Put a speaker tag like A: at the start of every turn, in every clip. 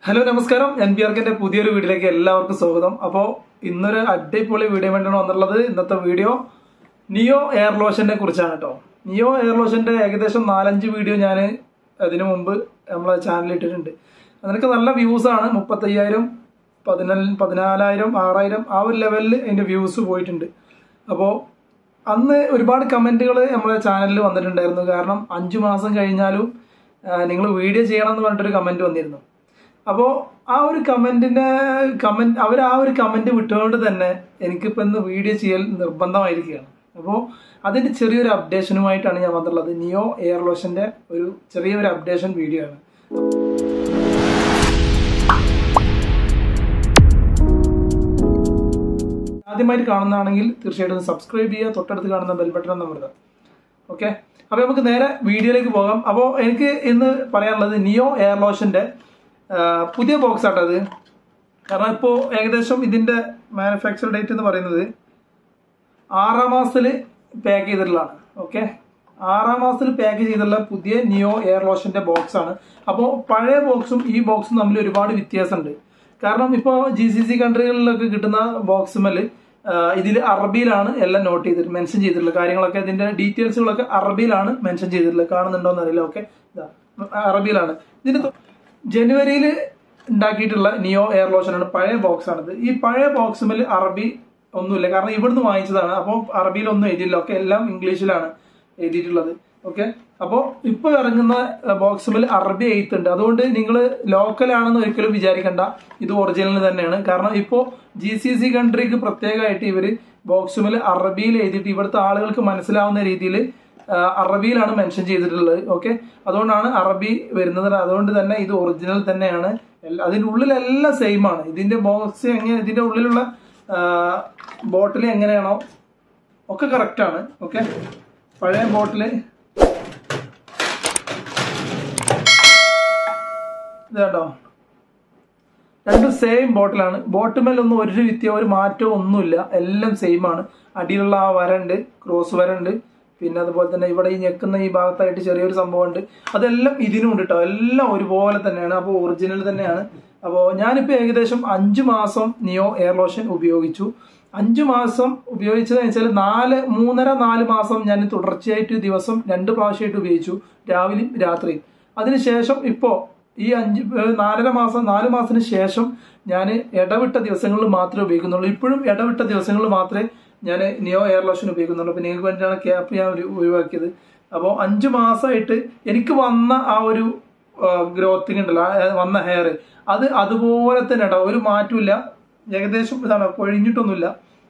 A: hello നമസ്കാരം N P ആർക്കിന്റെ പുതിയൊരു വീഡിയോയിലേക്ക് എല്ലാവർക്കും സ്വാഗതം അപ്പോൾ ഇന്നൊരു അടിപൊളി വീഡിയോ വേണ്ടിയാണ് വന്നിട്ടുള്ളത് ഇന്നത്തെ വീഡിയോ നിയോ എയർ ലോഷനെ കുറിച്ചാണ് കേട്ടോ നിയോ എയർ ലോഷന്റെ ഏകദേശം നാലഞ്ച് വീഡിയോ ഞാൻ അതിനു മുമ്പ് നമ്മളെ ചാനലിൽ ഇട്ടിട്ടുണ്ട് അതിനൊക്കെ നല്ല വ്യൂസ് ആണ് മുപ്പത്തയ്യായിരം പതിനാല് പതിനാലായിരം ആറായിരം ആ ഒരു ലെവലിൽ അതിന്റെ വ്യൂസ് പോയിട്ടുണ്ട് അപ്പോൾ അന്ന് ഒരുപാട് കമന്റുകൾ നമ്മളെ ചാനലിൽ വന്നിട്ടുണ്ടായിരുന്നു കാരണം അഞ്ചു മാസം കഴിഞ്ഞാലും നിങ്ങൾ വീഡിയോ ചെയ്യണം എന്ന് പറഞ്ഞിട്ടൊരു കമന്റ് വന്നിരുന്നു അപ്പോൾ ആ ഒരു കമന്റിന്റെ കമന്റ് അവർ ആ ഒരു കമന്റ് വിട്ടുകൊണ്ട് തന്നെ എനിക്കിപ്പോൾ ഇന്ന് വീഡിയോ ചെയ്യൽ നിർബന്ധമായിരിക്കുകയാണ് അപ്പോൾ അതിന്റെ ചെറിയൊരു അപ്ഡേഷനുമായിട്ടാണ് ഞാൻ വന്നിട്ടുള്ളത് നിയോ എയർ ലോഷന്റെ ഒരു ചെറിയൊരു അപ്ഡേഷൻ വീഡിയോ ആണ് ആദ്യമായിട്ട് കാണുന്നതാണെങ്കിൽ തീർച്ചയായിട്ടും സബ്സ്ക്രൈബ് ചെയ്യുക തൊട്ടടുത്ത് കാണുന്ന ബെൽ ബട്ടൺ ഒന്ന് അമർത്തുക ഓക്കെ അപ്പോൾ നമുക്ക് നേരെ വീഡിയോയിലേക്ക് പോകാം അപ്പോൾ എനിക്ക് ഇന്ന് പറയാനുള്ളത് നിയോ എയർ ലോഷന്റെ ആ, പുതിയ ബോക്സ് ആട്ടോ അത് കാരണം ഇപ്പോൾ ഏകദേശം ഇതിന്റെ മാനുഫാക്ചർ ഡേറ്റ് എന്ന് പറയുന്നത് ആറാം മാസത്തിൽ പാക്ക് ചെയ്തിട്ടുള്ളതാണ് ഓക്കെ ആറാം മാസത്തിൽ പാക്ക് ചെയ്തിട്ടുള്ള പുതിയ നിയോ എയർ ലോഷന്റെ ബോക്സ് ആണ് അപ്പോൾ പഴയ ബോക്സും ഈ ബോക്സും തമ്മിൽ ഒരുപാട് വ്യത്യാസമുണ്ട് കാരണം ഇപ്പോൾ ജി സി സി കൺട്രികളിലൊക്കെ കിട്ടുന്ന ബോക്സുമൽ ഇതിൽ അറബിയിലാണ് എല്ലാം നോട്ട് ചെയ്തിട്ട് മെൻഷൻ ചെയ്തിട്ടുള്ളത് കാര്യങ്ങളൊക്കെ ഇതിന്റെ ഡീറ്റെയിൽസുകളൊക്കെ അറബിയിലാണ് മെൻഷൻ ചെയ്തിട്ടുള്ളത് കാണുന്നുണ്ടോ എന്നറിയില്ല ഓക്കെ അറബിയിലാണ് ഇതിന് തൊ- ജനുവരിയിൽ ഉണ്ടാക്കിയിട്ടുള്ള നിയോ എയർ ലോഷൻ ആണ് പഴയ ബോക്സ് ആണിത് ഈ പഴയ ബോക്സുമൽ അറബി ഒന്നുമില്ല കാരണം ഇവിടുന്ന് വാങ്ങിച്ചതാണ് അപ്പോൾ അറബിയിലൊന്നും എഴുതിയില്ല ഒക്കെ എല്ലാം ഇംഗ്ലീഷിലാണ് എഴുതിയിട്ടുള്ളത് ഓക്കെ അപ്പോൾ ഇപ്പോൾ ഇറങ്ങുന്ന ബോക്സുമിൽ അറബി എഴുത്തുണ്ട് അതുകൊണ്ട് നിങ്ങൾ ലോക്കലാണെന്ന് ഒരിക്കലും വിചാരിക്കണ്ട ഇത് ഒറിജിനൽ തന്നെയാണ് കാരണം ഇപ്പോൾ ജി സി സി കൺട്രിക്ക് പ്രത്യേകമായിട്ട് ഇവർ ബോക്സുമിൽ അറബിയിൽ എഴുതിയിട്ട് ഇവിടുത്തെ ആളുകൾക്ക് മനസ്സിലാവുന്ന രീതിയിൽ അറബിയിലാണ് മെൻഷൻ ചെയ്തിട്ടുള്ളത് ഓക്കെ അതുകൊണ്ടാണ് അറബി വരുന്നത് അതുകൊണ്ട് തന്നെ ഇത് ഒറിജിനൽ തന്നെയാണ് എല്ലാ- അതിന്റെ ഉള്ളിലെല്ലാം സെയിം ആണ് ഇതിന്റെ ബോക്സ് എങ്ങനെ ഇതിന്റെ ഉള്ളിലുള്ള ബോട്ടിൽ എങ്ങനെയാണോ ഒക്കെ കറക്റ്റ് ആണ് ഓക്കെ പഴയ ബോട്ടില് ഇത് കേട്ടോ രണ്ടും സെയിം ബോട്ടിലാണ് ബോട്ടുമേലൊന്നും ഒരു വ്യത്യ ഒരു മാറ്റവും ഒന്നുമില്ല എല്ലാം സെയിം ആണ് അടിയിലുള്ള ആ വരണ്ട് ക്രോസ് വരണ്ട് പിന്നെ അതുപോലെ തന്നെ ഇവിടെ ഈ ഞെക്കുന്ന ഈ ഭാഗത്തായിട്ട് ചെറിയൊരു സംഭവമുണ്ട് അതെല്ലാം ഇതിനും ഉണ്ട് കേട്ടോ എല്ലാം ഒരുപോലെ തന്നെയാണ് അപ്പോൾ ഒറിജിനൽ തന്നെയാണ് അപ്പോൾ ഞാനിപ്പോൾ ഏകദേശം അഞ്ച് മാസം നിയോ എയർ ലോഷൻ ഉപയോഗിച്ചു അഞ്ച് മാസം ഉപയോഗിച്ചതെന്ന് വെച്ചാൽ നാല് മൂന്നര നാല് മാസം ഞാൻ തുടർച്ചയായിട്ട് ദിവസം രണ്ട് പ്രാവശ്യമായിട്ട് ഉപയോഗിച്ചു രാവിലെയും രാത്രിയും അതിനുശേഷം ഇപ്പോൾ ഈ അഞ്ച് ഏഹ് നാലര മാസം നാല് മാസത്തിന് ശേഷം ഞാൻ ഇടവിട്ട ദിവസങ്ങളിൽ മാത്രമേ ഉപയോഗിക്കുന്നുള്ളൂ ഇപ്പോഴും ഇടവിട്ട ദിവസങ്ങളിൽ മാത്രമേ ഞാൻ നിയോ എയർ ലോഷൻ ഉപയോഗിക്കുന്നുള്ളൂ അപ്പോൾ നിങ്ങൾക്ക് വേണ്ടിയാണ് ക്യാപ്പ് ഞാൻ ഒരു- ഒഴിവാക്കിയത് അപ്പോൾ അഞ്ച് മാസമായിട്ട് എനിക്ക് വന്ന ആ ഒരു ഗ്രോത്തിങ് ഉണ്ടല്ലോ ആ, ഏഹ് വന്ന ഹെയർ അത് അതുപോലെ തന്നെ ഉണ്ടാവും ഒരു മാറ്റമില്ല ഏകദേശം ഇതാണ് കൊഴിഞ്ഞിട്ടൊന്നുമില്ല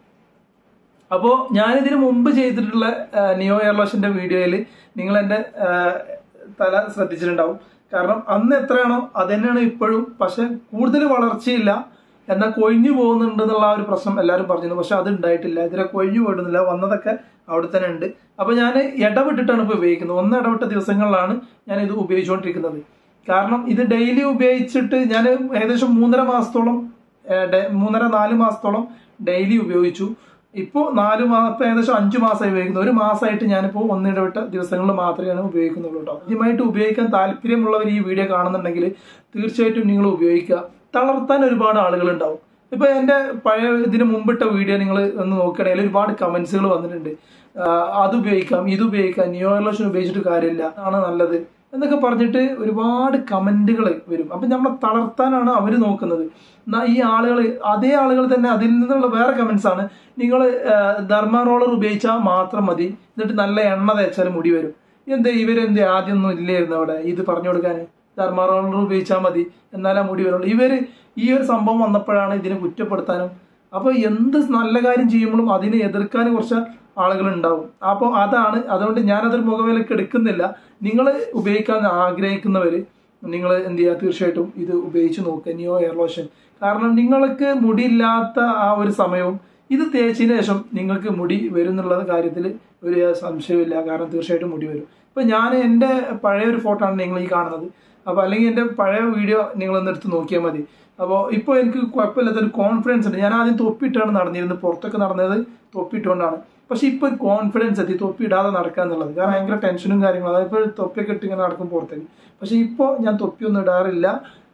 A: അപ്പോൾ ഞാനിതിന് മുമ്പ് ചെയ്തിട്ടുള്ള ആ, നിയോ എയർ ലോഷന്റെ വീഡിയോയിൽ നിങ്ങൾ എൻ്റെ ആ, തല ശ്രദ്ധിച്ചിട്ടുണ്ടാവും കാരണം അന്ന് എത്രയാണോ അത് തന്നെയാണ് ഇപ്പോഴും പക്ഷെ കൂടുതൽ വളർച്ചയില്ല എന്നാൽ കൊഴിഞ്ഞു പോകുന്നുണ്ട് എന്നുള്ള ആ ഒരു പ്രശ്നം എല്ലാവരും പറഞ്ഞിരുന്നു പക്ഷെ അത് ഉണ്ടായിട്ടില്ല ഇതിനെ കൊഴിഞ്ഞു പോയിട്ടൊന്നുമില്ല വന്നതൊക്കെ അവിടെ തന്നെ ഉണ്ട് അപ്പൊ ഞാൻ ഇടവിട്ടിട്ടാണ് ഇപ്പോൾ ഉപയോഗിക്കുന്നത് ഒന്ന് ഇടവിട്ട ദിവസങ്ങളിലാണ് ഞാൻ ഇത് ഉപയോഗിച്ചുകൊണ്ടിരിക്കുന്നത് കാരണം ഇത് ഡെയിലി ഉപയോഗിച്ചിട്ട് ഞാൻ ഏകദേശം മൂന്നര മാസത്തോളം ഏഹ്, ഡെ- മൂന്നര നാല് മാസത്തോളം ഡെയിലി ഉപയോഗിച്ചു ഇപ്പോൾ നാല് മാസം ഇപ്പൊ ഏകദേശം അഞ്ചു മാസമായി ഉപയോഗിക്കുന്നത് ഒരു മാസമായിട്ട് ഞാനിപ്പോൾ ഒന്നിടവിട്ട ദിവസങ്ങളിൽ മാത്രമേ ഞാൻ ഉപയോഗിക്കുന്നുള്ളൂ കേട്ടോ ആദ്യമായിട്ട് ഉപയോഗിക്കാൻ താല്പര്യമുള്ളവർ ഈ വീഡിയോ കാണുന്നുണ്ടെങ്കിൽ തീർച്ചയായിട്ടും നിങ്ങൾ ഉപയോഗിക്കുക തളർത്താൻ ഒരുപാട് ആളുകൾ ഉണ്ടാവും ഇപ്പൊ എന്റെ പഴയ ഇതിന് മുമ്പിട്ട വീഡിയോ നിങ്ങൾ ഒന്ന് നോക്കുകയാണെങ്കിൽ ഒരുപാട് കമന്റ്സുകൾ വന്നിട്ടുണ്ട് ആഹ് അത് ഉപയോഗിക്കാം ഇത് ഉപയോഗിക്കാം നിയോ ലോഷൻ ഉപയോഗിച്ചിട്ട് കാര്യമില്ല ആണ് നല്ലത് എന്നൊക്കെ പറഞ്ഞിട്ട് ഒരുപാട് കമന്റുകൾ വരും അപ്പൊ നമ്മളെ തളർത്താനാണ് അവർ നോക്കുന്നത് എന്നാ ഈ ആളുകൾ അതേ ആളുകൾ തന്നെ അതിൽ നിന്നുള്ള വേറെ കമന്റ്സ് ആണ് നിങ്ങൾ ധർമ്മ റോളർ ഉപയോഗിച്ചാൽ മാത്രം മതി എന്നിട്ട് നല്ല എണ്ണ തേച്ചാൽ മുടി വരും എന്താ ഇവരെന്ത് ആദ്യം ഒന്നും ഇല്ലായിരുന്നു അവിടെ ഇത് പറഞ്ഞു കൊടുക്കാൻ ധർമ്മ റോളർ ഉപയോഗിച്ചാൽ മതി എന്നാലേ മുടി വരുള്ളൂ ഇവര് ഈ ഒരു സംഭവം വന്നപ്പോഴാണ് ഇതിനെ കുറ്റപ്പെടുത്താനും അപ്പൊ എന്ത് നല്ല കാര്യം ചെയ്യുമ്പോഴും അതിനെ എതിർക്കാനും കുറച്ച് ആളുകൾ ഉണ്ടാവും അപ്പോൾ അതാണ് അതുകൊണ്ട് ഞാനതൊരു മുഖവിലക്ക് എടുക്കുന്നില്ല നിങ്ങൾ ഉപയോഗിക്കാൻ ആഗ്രഹിക്കുന്നവര് നിങ്ങൾ എന്ത് ചെയ്യുക തീർച്ചയായിട്ടും ഇത് ഉപയോഗിച്ച് നോക്കുക നിയോ എയർ ലോഷൻ കാരണം നിങ്ങൾക്ക് മുടിയില്ലാത്ത ആ ഒരു സമയവും ഇത് തേച്ചതിന് ശേഷം നിങ്ങൾക്ക് മുടി വരും എന്നുള്ള കാര്യത്തിൽ ഒരു സംശയമില്ല കാരണം തീർച്ചയായിട്ടും മുടി വരും ഇപ്പൊ ഞാൻ എൻ്റെ പഴയ ഒരു ഫോട്ടോ ആണ് നിങ്ങൾ ഈ കാണുന്നത് അപ്പോൾ അല്ലെങ്കിൽ എൻ്റെ പഴയ വീഡിയോ നിങ്ങളൊന്ന് എടുത്ത് നോക്കിയാൽ മതി അപ്പോൾ ഇപ്പോൾ എനിക്ക് കുഴപ്പമില്ലാത്തൊരു കോൺഫിഡൻസ് ഉണ്ട് ഞാൻ ആദ്യം തൊപ്പിയിട്ടാണ് നടന്നിരുന്നത് പുറത്തൊക്കെ നടന്നത് തൊപ്പിയിട്ടുകൊണ്ടാണ് പക്ഷെ ഇപ്പൊ ഒരു കോൺഫിഡൻസ് എത്തി തൊപ്പി ഇടാതെ നടക്കുക എന്നുള്ളത് കാരണം ഭയങ്കര ടെൻഷനും കാര്യങ്ങളും അതായത് ഇപ്പോൾ തൊപ്പിയൊക്കെ ഇട്ട് ഇങ്ങനെ നടക്കും പുറത്തേക്ക് പക്ഷെ ഇപ്പോൾ ഞാൻ തൊപ്പിയൊന്നും ഇടാറില്ല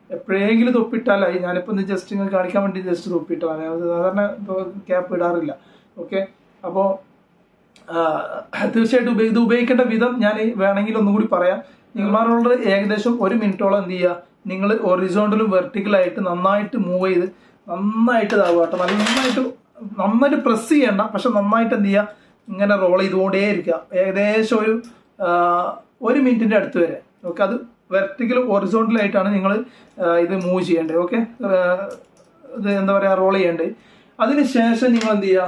A: എപ്പോഴെങ്കിലും തൊപ്പിട്ടാലായി ഞാനിപ്പോൾ ഒന്ന് ജസ്റ്റ് ഇങ്ങനെ കാണിക്കാൻ വേണ്ടി ജസ്റ്റ് തൊപ്പിട്ടതാണ് ഞാൻ സാധാരണ ഇപ്പോൾ ക്യാപ്പ് ഇടാറില്ല ഓക്കെ അപ്പോൾ തീർച്ചയായിട്ടും ഉപ- ഇത് ഉപയോഗിക്കേണ്ട വിധം ഞാൻ വേണമെങ്കിൽ ഒന്നും കൂടി പറയാം നിങ്ങൾമാരോട് ഏകദേശം ഒരു മിനിറ്റോളം എന്ത് ചെയ്യുക നിങ്ങൾ ഒറിസോണ്ടലും വെർട്ടിക്കലായിട്ട് നന്നായിട്ട് മൂവ് ചെയ്ത് നന്നായിട്ട് ഇതാവുക കേട്ടോ നന്നായിട്ട് നന്നായിട്ട് പ്രസ് ചെയ്യണ്ട പക്ഷെ നന്നായിട്ട് എന്ത് ചെയ്യുക ഇങ്ങനെ റോൾ ചെയ്തുകൊണ്ടേ ഇരിക്കുക ഏകദേശം ഒരു ആ, ഒരു മിനിറ്റിന്റെ അടുത്ത് വരെ ഓക്കെ അത് വെർട്ടിക്കൽ ഒറിസോണ്ടലായിട്ടാണ് നിങ്ങൾ ഇത് മൂവ് ചെയ്യേണ്ടത് ഓക്കെ ഇത് എന്താ പറയുക റോൾ ചെയ്യേണ്ടത് അതിന് ശേഷം നിങ്ങൾ എന്ത് ചെയ്യുക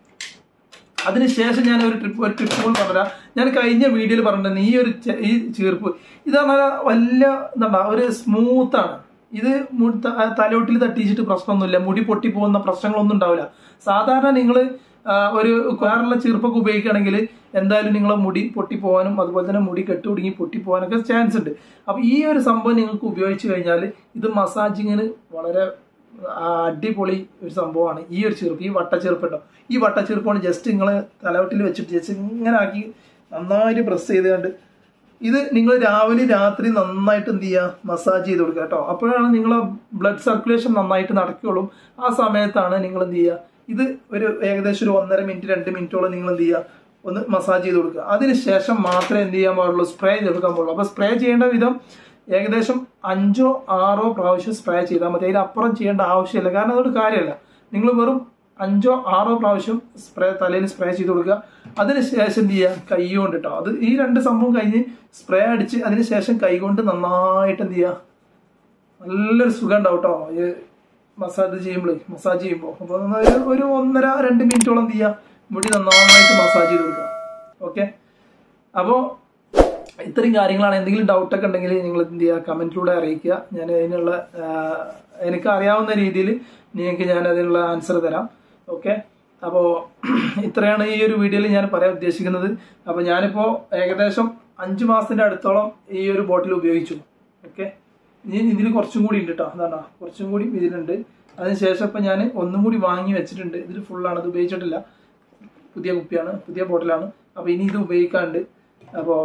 A: അതിനുശേഷം ഞാൻ ഒരു ട്രിപ്പ് ഒരു ട്രിപ്പ് കൂടി പറഞ്ഞുതരാം ഞാൻ കഴിഞ്ഞ വീഡിയോയിൽ പറഞ്ഞിട്ടുണ്ട് ഈ ഒരു ചെ- ഈ ചീർപ്പ് ഇതാണ് വലിയ എന്താ ഒരു സ്മൂത്ത് ആണ് ഇത് മു- ത- തലയോട്ടിൽ തട്ടിച്ചിട്ട് പ്രശ്നമൊന്നുമില്ല മുടി പൊട്ടിപ്പോകുന്ന പ്രശ്നങ്ങളൊന്നും ഉണ്ടാവില്ല സാധാരണ നിങ്ങൾ ഒരു വേറുള്ള ചീർപ്പൊക്കെ ഉപയോഗിക്കുകയാണെങ്കിൽ എന്തായാലും നിങ്ങളെ മുടി പൊട്ടിപ്പോകാനും അതുപോലെ തന്നെ മുടി കെട്ടുപിടുങ്ങി പൊട്ടിപ്പോകാനൊക്കെ ചാൻസ് ഉണ്ട് അപ്പൊ ഈ ഒരു സംഭവം നിങ്ങൾക്ക് ഉപയോഗിച്ച് കഴിഞ്ഞാൽ ഇത് മസാജിങ്ങിന് വളരെ ആ, അടിപൊളി ഒരു സംഭവമാണ് ഈ ഒരു ചെറുപ്പ് ഈ വട്ടച്ചെറുപ്പ് ഉണ്ടോ ഈ വട്ടച്ചെറുപ്പാണ് ജസ്റ്റ് നിങ്ങൾ തലവട്ടിൽ വെച്ചിട്ട് ജസ്റ്റ് ഇങ്ങനെ ആക്കി നന്നായിട്ട് പ്രസ് ചെയ്തുകൊണ്ട് ഇത് നിങ്ങൾ രാവിലെ രാത്രി നന്നായിട്ട് എന്ത് ചെയ്യുക മസാജ് ചെയ്ത് കൊടുക്കുക കേട്ടോ അപ്പോഴാണ് നിങ്ങളെ ബ്ലഡ് സർക്കുലേഷൻ നന്നായിട്ട് നടക്കുകയുള്ളൂ ആ സമയത്താണ് നിങ്ങൾ എന്ത് ചെയ്യുക ഇത് ഒരു ഏകദേശം ഒരു ഒന്നര മിനിറ്റ് രണ്ട് മിനിറ്റോളം നിങ്ങൾ എന്ത് ചെയ്യുക ഒന്ന് മസാജ് ചെയ്ത് കൊടുക്കുക അതിനുശേഷം മാത്രമേ എന്ത് ചെയ്യാൻ പാടുള്ളൂ സ്പ്രേ ചെയ്ത് കൊടുക്കാൻ പാടുള്ളൂ അപ്പോൾ സ്പ്രേ ചെയ്യേണ്ട വിധം ഏകദേശം അഞ്ചോ ആറോ പ്രാവശ്യം സ്പ്രേ ചെയ്താൽ മതി അതിനപ്പുറം ചെയ്യേണ്ട ആവശ്യമില്ല കാരണം അതൊരു കാര്യമല്ല നിങ്ങൾ വെറും അഞ്ചോ ആറോ പ്രാവശ്യം സ്പ്രേ തലയിൽ സ്പ്രേ ചെയ്ത് കൊടുക്കുക അതിനുശേഷം എന്ത് ചെയ്യുക കൈ കൊണ്ട് കേട്ടോ അത് ഈ രണ്ട് സംഭവം കഴിഞ്ഞ് സ്പ്രേ അടിച്ച് അതിനുശേഷം കൈ കൊണ്ട് നന്നായിട്ട് എന്ത് ചെയ്യുക നല്ലൊരു സുഖം ഉണ്ടാവും കേട്ടോ ഈ മസാജ് ചെയ്യുമ്പോൾ മസാജ് ചെയ്യുമ്പോൾ അപ്പോൾ ഒരു ഒരു ഒന്നര രണ്ട് മിനിറ്റോളം എന്ത് ചെയ്യുക മുടി നന്നായിട്ട് മസാജ് ചെയ്ത് കൊടുക്കുക ഓക്കെ അപ്പോൾ ഇത്രയും കാര്യങ്ങളാണ് എന്തെങ്കിലും ഡൗട്ടൊക്കെ ഉണ്ടെങ്കിൽ നിങ്ങൾ എന്ത് ചെയ്യുക കമൻറ്റിലൂടെ അറിയിക്കുക ഞാൻ അതിനുള്ള ആ, എനിക്ക് അറിയാവുന്ന രീതിയിൽ നിങ്ങൾക്ക് ഞാൻ അതിനുള്ള ആൻസർ തരാം ഓക്കെ അപ്പോൾ ഇത്രയാണ് ഈ ഒരു വീഡിയോയിൽ ഞാൻ പറയാൻ ഉദ്ദേശിക്കുന്നത് അപ്പോൾ ഞാനിപ്പോൾ ഏകദേശം അഞ്ച് മാസത്തിൻ്റെ അടുത്തോളം ഈ ഒരു ബോട്ടിൽ ഉപയോഗിച്ചു ഓക്കെ ഇനി ഇതിൽ കുറച്ചും കൂടി ഉണ്ട് കേട്ടോ അതാണ് കുറച്ചും കൂടി ഇതിലുണ്ട് അതിനുശേഷം ഇപ്പം ഞാൻ ഒന്നും കൂടി വാങ്ങി വെച്ചിട്ടുണ്ട് ഇതിൽ ഫുള്ളാണ് ഇത് ഉപയോഗിച്ചിട്ടില്ല പുതിയ കുപ്പിയാണ് പുതിയ ബോട്ടിലാണ് അപ്പോൾ ഇനി ഇത് ഉപയോഗിക്കാണ്ട് അപ്പോൾ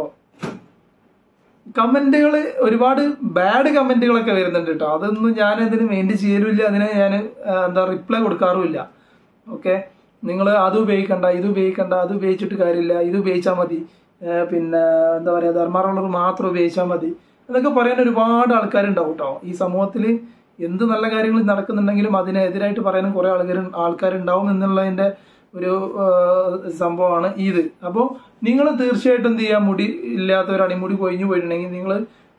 A: കമന്റുകൾ ഒരുപാട് ബാഡ് കമന്റുകളൊക്കെ വരുന്നുണ്ട് കേട്ടോ അതൊന്നും ഞാൻ ഇതിന് മെയിൻറ്റ് ചെയ്യലുമില്ല അതിന് ഞാൻ എന്താ റിപ്ലൈ കൊടുക്കാറുമില്ല ഓക്കെ നിങ്ങൾ അത് ഉപയോഗിക്കണ്ട ഇത് ഉപയോഗിക്കണ്ട അത് ഉപയോഗിച്ചിട്ട് കാര്യമില്ല ഇത് ഉപയോഗിച്ചാൽ മതി ഏ, പിന്നെ എന്താ പറയുക ധർമാറുള്ളവർ മാത്രം ഉപയോഗിച്ചാൽ മതി എന്നൊക്കെ പറയാൻ ഒരുപാട് ആൾക്കാരുണ്ടാവും കേട്ടോ ഈ സമൂഹത്തിൽ എന്ത് നല്ല കാര്യങ്ങൾ നടക്കുന്നുണ്ടെങ്കിലും അതിനെതിരായിട്ട് പറയാനും കുറേ ആൾക്കാർ ആൾക്കാരുണ്ടാവും എന്നുള്ളതിൻ്റെ ഒരു ആ, സംഭവമാണ് ഇത് അപ്പോൾ നിങ്ങൾ തീർച്ചയായിട്ടും എന്ത് ചെയ്യുക മുടി ഇല്ലാത്തവരാണ് മുടി കൊഴിഞ്ഞു പോയിട്ടുണ്ടെങ്കിൽ നിങ്ങൾ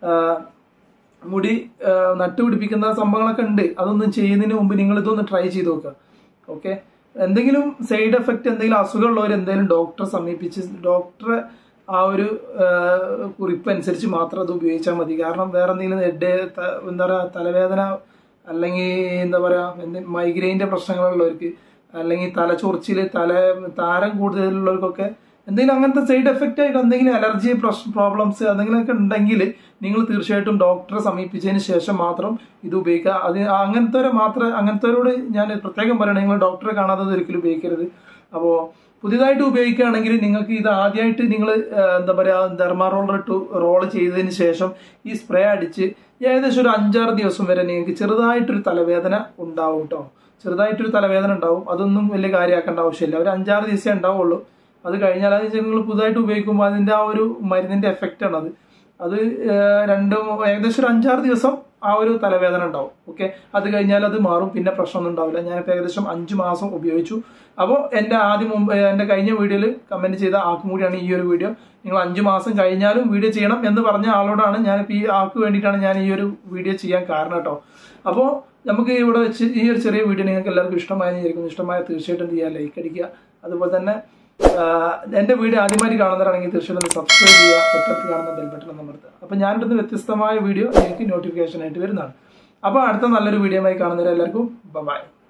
A: മുടി ആ, നട്ടുപിടിപ്പിക്കുന്ന സംഭവങ്ങളൊക്കെ ഉണ്ട് അതൊന്നും ചെയ്യുന്നതിന് മുമ്പ് നിങ്ങൾ ഇതൊന്ന് ട്രൈ ചെയ്ത് നോക്കുക ഓക്കെ എന്തെങ്കിലും സൈഡ് എഫക്റ്റ് എന്തെങ്കിലും അസുഖമുള്ളവർ എന്തെങ്കിലും ഡോക്ടറെ സമീപിച്ച് ഡോക്ടറെ ആ ഒരു ആ, കുറിപ്പ് അനുസരിച്ച് മാത്രം അത് ഉപയോഗിച്ചാൽ മതി കാരണം വേറെ എന്തെങ്കിലും ഹെഡ് എന്താ പറയുക തലവേദന അല്ലെങ്കിൽ എന്താ പറയുക എന്ത് മൈഗ്രെയിൻ്റെ പ്രശ്നങ്ങളുള്ളവർക്ക് അല്ലെങ്കിൽ തലച്ചൊറിച്ചിൽ തല താരം കൂടുതലുള്ളവർക്കൊക്കെ എന്തെങ്കിലും അങ്ങനത്തെ സൈഡ് എഫക്റ്റ് ആയിട്ട് എന്തെങ്കിലും അലർജി പ്രോബ്ലംസ് എന്തെങ്കിലുമൊക്കെ ഉണ്ടെങ്കിൽ നിങ്ങൾ തീർച്ചയായിട്ടും ഡോക്ടറെ സമീപിച്ചതിന് ശേഷം മാത്രം ഇത് ഉപയോഗിക്കുക അത് അങ്ങനത്തെ മാത്രം അങ്ങനത്തെവരോട് ഞാൻ പ്രത്യേകം പറയണം നിങ്ങൾ ഡോക്ടറെ കാണാതെ ഇത് ഒരിക്കലും ഉപയോഗിക്കരുത് അപ്പോൾ പുതിയതായിട്ട് ഉപയോഗിക്കുകയാണെങ്കിൽ നിങ്ങൾക്ക് ഇത് ആദ്യമായിട്ട് നിങ്ങൾ എന്താ പറയുക ധർമാ റോളർ ഇട്ട് റോൾ ചെയ്തതിന് ശേഷം ഈ സ്പ്രേ അടിച്ച് ഏകദേശം ഒരു അഞ്ചാറ് ദിവസം വരെ നിങ്ങൾക്ക് ചെറുതായിട്ടൊരു തലവേദന ഉണ്ടാവും കേട്ടോ ചെറുതായിട്ടൊരു തലവേദന ഉണ്ടാവും അതൊന്നും വലിയ കാര്യമാക്കേണ്ട ആവശ്യമില്ല ഒരു അഞ്ചാറ് ദിവസമേ ഉണ്ടാവുള്ളൂ അത് കഴിഞ്ഞാൽ അത് നിങ്ങൾ പുതുതായിട്ട് ഉപയോഗിക്കുമ്പോൾ അതിന്റെ ആ ഒരു മരുന്നിന്റെ എഫക്റ്റ് ആണ് അത് അത് ഏഹ്, രണ്ട് ഏകദേശം ഒരു അഞ്ചാറ് ദിവസം ആ ഒരു തലവേദന ഉണ്ടാവും ഓക്കെ അത് കഴിഞ്ഞാൽ അത് മാറും പിന്നെ പ്രശ്നമൊന്നും ഉണ്ടാവില്ല ഞാനിപ്പോൾ ഏകദേശം അഞ്ച് മാസം ഉപയോഗിച്ചു അപ്പോൾ എൻ്റെ ആദ്യം മുമ്പ് എൻ്റെ കഴിഞ്ഞ വീഡിയോയിൽ കമന്റ് ചെയ്ത ആൾക്കും കൂടിയാണ് ഈ ഒരു വീഡിയോ നിങ്ങൾ അഞ്ച് മാസം കഴിഞ്ഞാലും വീഡിയോ ചെയ്യണം എന്ന് പറഞ്ഞ ആളോടാണ് ഞാനിപ്പോൾ ഈ ആൾക്ക് വേണ്ടിയിട്ടാണ് ഞാൻ ഈ ഒരു വീഡിയോ ചെയ്യാൻ കാരണം കേട്ടോ അപ്പോൾ നമുക്ക് ഇവിടെ വെച്ച് ഈ ഒരു ചെറിയ വീഡിയോ നിങ്ങൾക്ക് എല്ലാവർക്കും ഇഷ്ടമായെന്ന് വിചാരിക്കുന്നു ഇഷ്ടമായ തീർച്ചയായിട്ടും എന്ത് ചെയ്യുക ലൈക്ക് അടിക്കുക അതുപോലെ തന്നെ ആഹ് എൻ്റെ വീഡിയോ ആദ്യമായിട്ട് കാണുന്നവരാണെങ്കിൽ തീർച്ചയായിട്ടും ഒന്ന് സബ്സ്ക്രൈബ് ചെയ്യുക തൊട്ടടുത്ത് കാണുന്ന ബെൽ ബട്ടൺ ഒന്ന് അമർത്തുക അപ്പോൾ ഞാനിടുന്ന വ്യത്യസ്തമായ വീഡിയോ നിങ്ങൾക്ക് നോട്ടിഫിക്കേഷൻ ആയിട്ട് വരുന്നതാണ് അപ്പോൾ അടുത്ത നല്ലൊരു വീഡിയോ ആയി കാണുന്നവരെല്ലാവർക്കും ബൈ